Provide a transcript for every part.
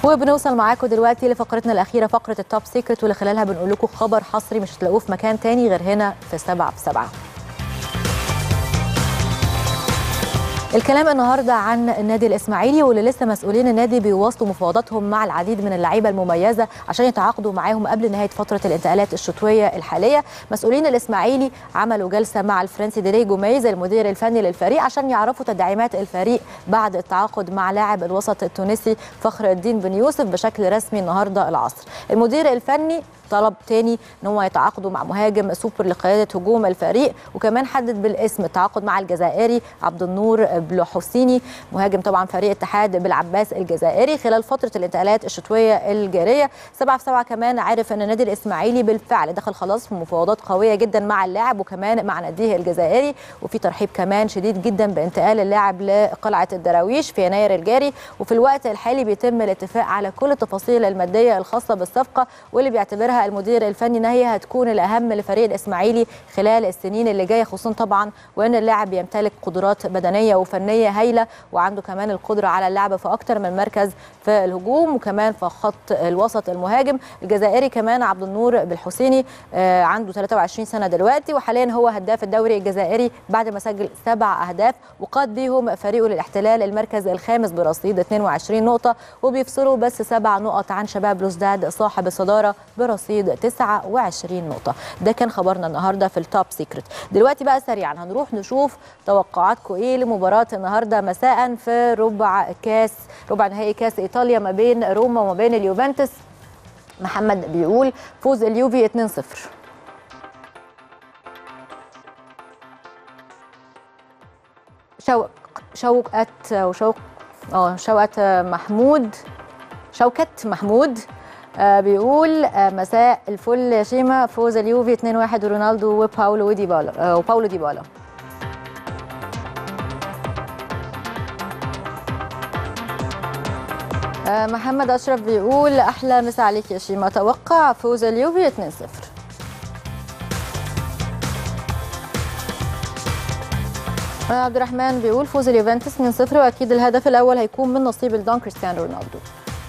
وبنوصل معاكم دلوقتي لفقرتنا الاخيره فقره التوب سيكريت واللي خلالها بنقول لكم خبر حصري مش هتلاقوه في مكان تاني غير هنا في سبعة في سبعة الكلام النهارده عن النادي الاسماعيلي واللي لسه مسؤولين النادي بيواصلوا مفاوضاتهم مع العديد من اللعيبه المميزه عشان يتعاقدوا معاهم قبل نهايه فتره الانتقالات الشتويه الحاليه مسؤولين الاسماعيلي عملوا جلسه مع الفرنسي ديري جوميز المدير الفني للفريق عشان يعرفوا تدعيمات الفريق بعد التعاقد مع لاعب الوسط التونسي فخر الدين بن يوسف بشكل رسمي النهارده العصر المدير الفني طلب تاني ان هم يتعاقدوا مع مهاجم سوبر لقياده هجوم الفريق وكمان حدد بالاسم التعاقد مع الجزائري عبد النور بلوحسيني مهاجم طبعا فريق اتحاد بالعباس الجزائري خلال فتره الانتقالات الشتويه الجاريه سبعة في سبعة كمان عارف ان النادي الاسماعيلي بالفعل دخل خلاص في مفاوضات قويه جدا مع اللاعب وكمان مع ناديه الجزائري وفي ترحيب كمان شديد جدا بانتقال اللاعب لقلعه الدراويش في يناير الجاري وفي الوقت الحالي بيتم الاتفاق على كل التفاصيل الماديه الخاصه بالصفقه واللي بيعتبرها المدير الفني ان هي هتكون الاهم لفريق الاسماعيلي خلال السنين اللي جايه خصوصا طبعا وان اللاعب يمتلك قدرات بدنيه وفنيه هايله وعنده كمان القدره على اللعب في اكتر من مركز في الهجوم وكمان في خط الوسط المهاجم الجزائري كمان عبد النور بالحسيني آه عنده 23 سنه دلوقتي وحاليا هو هداف الدوري الجزائري بعد ما سجل سبع اهداف وقاد بيهم فريقه للاحتلال المركز الخامس برصيد 22 نقطه وبيفصلوا بس سبع نقط عن شباب بلوزداد صاحب الصداره برصيد 29 نقطه ده كان خبرنا النهارده في التوب سيكريت دلوقتي بقى سريعا هنروح نشوف توقعاتكم ايه لمباراه النهارده مساء في ربع كاس ربع نهائي كاس ايطاليا ما بين روما وما بين اليوفنتوس محمد بيقول فوز اليوفي 2-0 شوق شوقت وشوق اه شوقت محمود شوكت محمود آه بيقول آه مساء الفل يا شيما فوز اليوفي 2-1 رونالدو وباولو ديبالا آه وباولو ديبالا محمد اشرف بيقول احلى مسا عليك يا شيما اتوقع فوز اليوفي 2-0 عبد الرحمن بيقول فوز اليوفنتوس 2-0 واكيد الهدف الاول هيكون من نصيب الدون كريستيانو رونالدو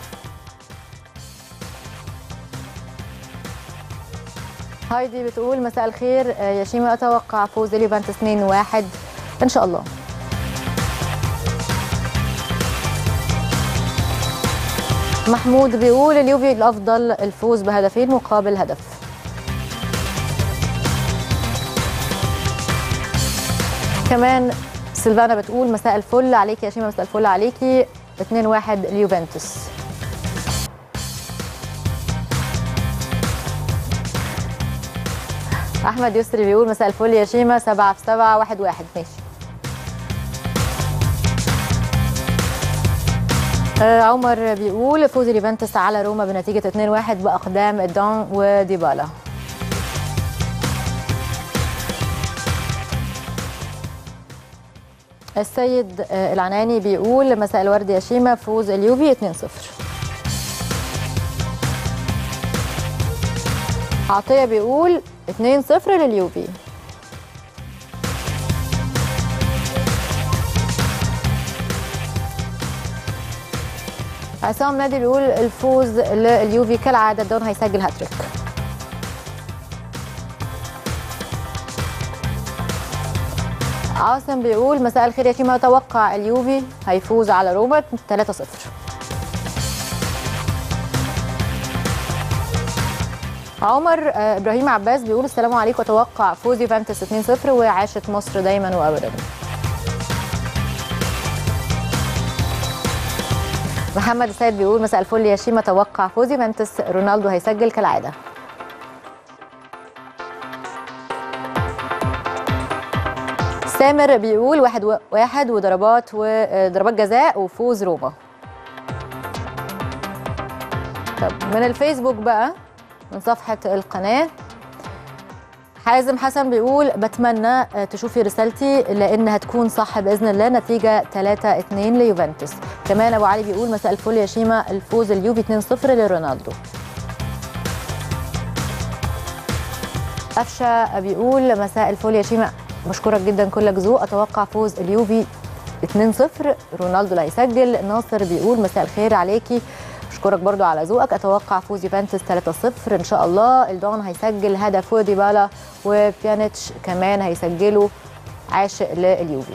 هايدي بتقول مساء الخير يا شيما اتوقع فوز اليوفنتوس 2-1 ان شاء الله محمود بيقول اليوفي الافضل الفوز بهدفين مقابل هدف كمان سيلفانا بتقول مساء الفل عليكي يا شيماء مساء الفل عليكي 2-1 اليوفنتوس احمد يسري بيقول مساء الفل يا شيماء 7 في 7 1 1 ماشي عمر بيقول فوز اليوفنتوس على روما بنتيجه 2-1 باقدام دون وديبالا السيد العناني بيقول مساء الورد يا شيما فوز اليوفي 2-0 عطيه بيقول 2-0 لليوفي عصام نادي بيقول الفوز لليوفي كالعاده دون هيسجل هاتريك عاصم بيقول مساء الخير يا شيماء اتوقع اليوفي هيفوز على روما 3-0 عمر ابراهيم عباس بيقول السلام عليكم اتوقع فوز يوفنتوس 2-0 وعاشت مصر دايما وابدا محمد السيد بيقول مساء الفل يا شيما توقع فوز يوفنتوس رونالدو هيسجل كالعاده سامر بيقول واحد و... واحد وضربات وضربات جزاء وفوز روما طب من الفيسبوك بقى من صفحه القناه حازم حسن بيقول بتمنى تشوفي رسالتي لان هتكون صح باذن الله نتيجه 3 2 ليوفنتوس كمان ابو علي بيقول مساء الفل يا شيما الفوز اليوفي 2 0 لرونالدو قفشه بيقول مساء الفل يا شيما بشكرك جدا كلك ذوق اتوقع فوز اليوفي 2 0 رونالدو اللي هيسجل ناصر بيقول مساء الخير عليكي بشكرك برضو على ذوقك اتوقع فوز يوفنتوس 3-0 ان شاء الله الدون هيسجل هدف وديبالا وبيانيتش كمان هيسجلوا عاشق لليوفي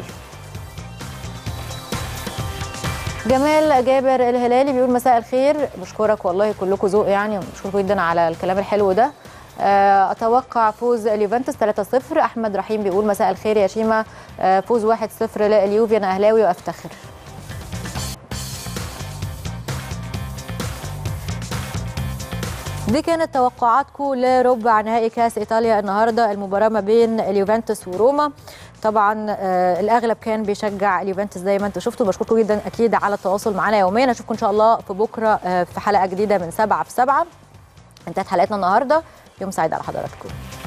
جمال جابر الهلالي بيقول مساء الخير بشكرك والله كلكم ذوق يعني بشكركم جدا على الكلام الحلو ده اتوقع فوز اليوفنتوس 3-0 احمد رحيم بيقول مساء الخير يا شيما فوز 1-0 لليوفي انا اهلاوي وافتخر دي كانت توقعاتكم لربع نهائي كاس ايطاليا النهارده المباراه ما بين اليوفنتوس وروما طبعا آه الاغلب كان بيشجع اليوفنتوس زي ما انتم شفتوا بشكركم جدا اكيد على التواصل معنا يوميا اشوفكم ان شاء الله في بكره آه في حلقه جديده من سبعة في سبعة انتهت حلقتنا النهارده يوم سعيد على حضراتكم